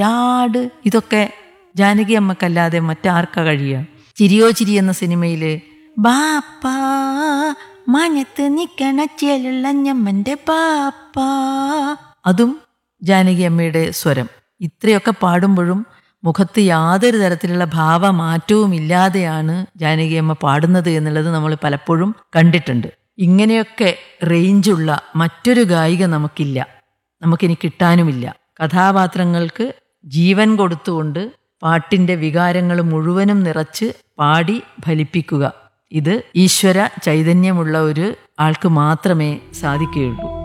ആട് ഇതൊക്കെ ജാനകി അമ്മക്കല്ലാതെ മറ്റാർക്കാ കഴിയുക ചിരിയോ ചിരി എന്ന സിനിമയില് ബാപ്പാ മാഞ്ഞത്ത് നിക്കണ ചേലുള്ള ഞമ്മന്റെ പാപ്പാ അതും ജാനകി അമ്മയുടെ സ്വരം ഇത്രയൊക്കെ പാടുമ്പോഴും മുഖത്ത് യാതൊരു തരത്തിലുള്ള ഭാവമാറ്റവും ഇല്ലാതെയാണ് ജാനകി അമ്മ പാടുന്നത് എന്നുള്ളത് നമ്മൾ പലപ്പോഴും കണ്ടിട്ടുണ്ട് ഇങ്ങനെയൊക്കെ റേഞ്ചുള്ള മറ്റൊരു ഗായിക നമുക്കില്ല നമുക്കിനി കിട്ടാനുമില്ല കഥാപാത്രങ്ങൾക്ക് ജീവൻ കൊടുത്തുകൊണ്ട് പാട്ടിൻ്റെ വികാരങ്ങൾ മുഴുവനും നിറച്ച് പാടി ഫലിപ്പിക്കുക ഇത് ഈശ്വര ചൈതന്യമുള്ള ഒരു ആൾക്ക് മാത്രമേ സാധിക്കുകയുള്ളൂ